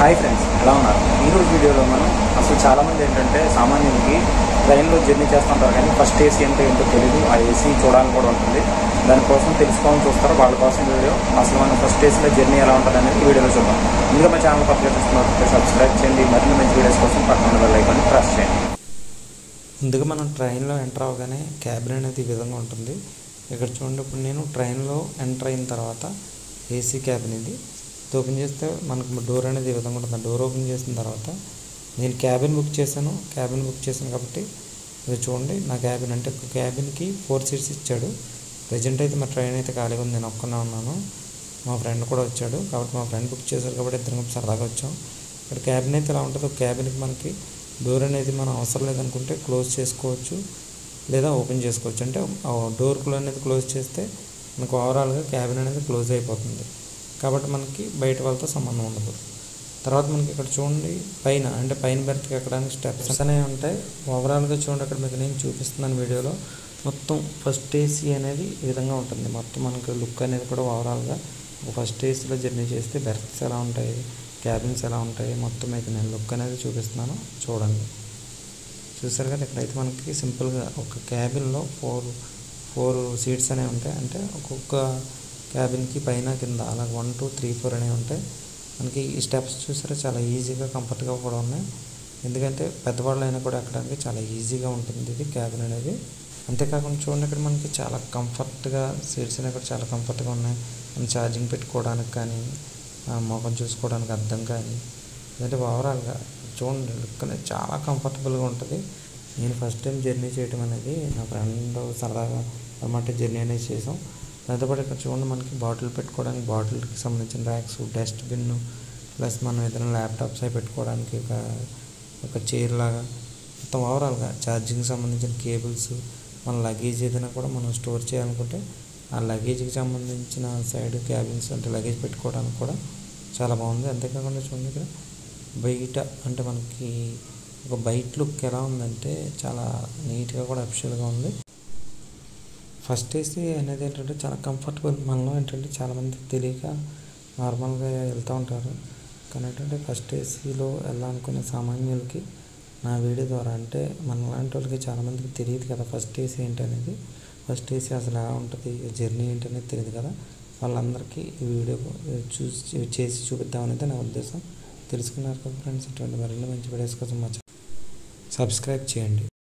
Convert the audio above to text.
hi friends ఎలా ఉన్నారు ఈరోజు వీడియోలో మనం అసలు చాలామంది ఏంటంటే సామాన్యులకి ట్రైన్లో జర్నీ చేస్తుంటారు కానీ ఫస్ట్ ఏసీ అంటే ఏంటో తెలియదు ఆ ఏసీ చూడాలని కూడా ఉంటుంది దానికోసం తెలుసుకోవాలని చూస్తారు వాళ్ళ కోసం వీడియో అసలు మనం ఫస్ట్ ఏసీలో జర్నీ ఎలా ఉంటుంది అనేది ఈ వీడియోలో చూద్దాం ఇంకా మా ఛానల్ పక్కన చూస్తున్నట్లయితే సబ్స్క్రైబ్ చేయండి మరిన్ని మంచి వీడియోస్ కోసం పక్కన బెల్ ఐకాన్ ప్రెస్ చేయండి ముందుగా మనం ట్రైన్లో ఎంటర్ అవగానే క్యాబిన్ అనేది ఈ విధంగా ఉంటుంది ఇక్కడ చూడండి ఇప్పుడు నేను ట్రైన్లో ఎంటర్ అయిన తర్వాత ఏసీ క్యాబిన్ ఇది ఇది ఓపెన్ చేస్తే మనకు డోర్ అనేది ఈ విధంగా ఉంటుంది డోర్ ఓపెన్ చేసిన తర్వాత నేను క్యాబిన్ బుక్ చేశాను క్యాబిన్ బుక్ చేశాను కాబట్టి ఇది చూడండి నా క్యాబిన్ అంటే ఒక క్యాబిన్కి ఫోర్ సీట్స్ ఇచ్చాడు ప్రజెంట్ అయితే మా ట్రైన్ అయితే ఖాళీగా ఉంది నేను ఒక్కనే ఉన్నాను మా ఫ్రెండ్ కూడా వచ్చాడు కాబట్టి మా ఫ్రెండ్ బుక్ చేశారు కాబట్టి ఇద్దరం కలిపి సరదాగా వచ్చాం ఇక్కడ క్యాబిన్ అయితే ఇలా ఉంటుంది ఒక క్యాబిన్కి మనకి డోర్ అనేది మనం అవసరం లేదనుకుంటే క్లోజ్ చేసుకోవచ్చు లేదా ఓపెన్ చేసుకోవచ్చు అంటే ఆ డోర్ క్లో అనేది క్లోజ్ చేస్తే మనకు ఓవరాల్గా క్యాబిన్ అనేది క్లోజ్ అయిపోతుంది కాబట్టి మనకి బయట వాళ్ళతో సంబంధం ఉండదు తర్వాత మనకి ఇక్కడ చూడండి పైన అంటే పైన బెర్త్కి ఎక్కడానికి స్టెప్స్ అనేవి ఉంటాయి ఓవరాల్గా చూడండి అక్కడ మీకు నేను చూపిస్తున్నాను వీడియోలో మొత్తం ఫస్ట్ ఏసీ అనేది ఈ విధంగా ఉంటుంది మొత్తం మనకి లుక్ అనేది కూడా ఓవరాల్గా ఒక ఫస్ట్ ఏసీలో జర్నీ చేస్తే బెర్త్స్ ఎలా ఉంటాయి క్యాబిన్స్ ఎలా ఉంటాయి మొత్తం అయితే నేను లుక్ అనేది చూపిస్తున్నాను చూడండి చూసారు కదా ఇక్కడైతే మనకి సింపుల్గా ఒక క్యాబిన్లో ఫోర్ ఫోర్ సీట్స్ అనేవి ఉంటాయి అంటే ఒక్కొక్క క్యాబిన్కి పైన కింద అలా వన్ టూ త్రీ ఫోర్ అనేవి ఉంటాయి మనకి ఈ స్టెప్స్ చూసారా చాలా ఈజీగా కంఫర్ట్గా కూడా ఉన్నాయి ఎందుకంటే పెద్దవాళ్ళు అయినా కూడా ఎక్కడానికి చాలా ఈజీగా ఉంటుంది ఇది క్యాబిన్ అనేది అంతేకాకుండా చూడండి ఇక్కడ మనకి చాలా కంఫర్ట్గా సీట్స్ అనేవి కూడా చాలా కంఫర్ట్గా ఉన్నాయి మనం ఛార్జింగ్ పెట్టుకోవడానికి కానీ ఆ, ముఖం చూసుకోవడానికి అర్థం కానీ అంటే ఓవరాల్గా చూడండి లుక్ అనేది చాలా కంఫర్టబుల్గా ఉంటుంది నేను ఫస్ట్ టైం జర్నీ చేయడం అనేది నా ఫ్రెండ్ సరదాగా అనమాట జర్నీ అనేది చేసాం దాంతోపాటు ఇక్కడ చూడండి మనకి బాటిల్ పెట్టుకోవడానికి బాటిల్కి సంబంధించిన ర్యాక్స్ డస్ట్బిన్ ప్లస్ మనం ఏదైనా ల్యాప్టాప్స్ అవి పెట్టుకోవడానికి ఒక ఒక చైర్ లాగా మొత్తం ఓవరాల్గా ఛార్జింగ్కి సంబంధించిన కేబుల్స్ మన లగేజ్ ఏదైనా కూడా మనం స్టోర్ చేయాలనుకుంటే ఆ లగేజ్కి సంబంధించిన సైడ్ క్యాబిన్స్ అంటే లగేజ్ పెట్టుకోవడానికి కూడా చాలా బాగుంది అంతేకాకుండా చూడండి ఇక్కడ బయట అంటే మనకి ఒక బయట లుక్ ఎలా ఉందంటే చాలా నీట్గా కూడా అఫిషియల్గా ఉంది ఫస్ట్ ఏసీ అనేది ఏంటంటే చాలా కంఫర్టబుల్ మనలో ఏంటంటే చాలామందికి తెలియక నార్మల్గా వెళ్తూ ఉంటారు కానీ ఏంటంటే ఫస్ట్ ఏసీలో వెళ్ళాలనుకునే సామాన్యులకి నా వీడియో ద్వారా అంటే మన లాంటి వాళ్ళకి చాలామందికి తెలియదు కదా ఫస్ట్ ఏసీ ఏంటి అనేది ఫస్ట్ ఏసీ అసలు ఎలా ఉంటుంది జర్నీ ఏంటి అనేది తెలియదు కదా వాళ్ళందరికీ ఈ వీడియో చూసి చేసి చూపిద్దామనేది నా ఉద్దేశం తెలుసుకున్నారు కదా ఫ్రెండ్స్ ఇటువంటి మరిన్ని మంచి వీడియోస్ కోసం మా ఛానల్ సబ్స్క్రైబ్ చేయండి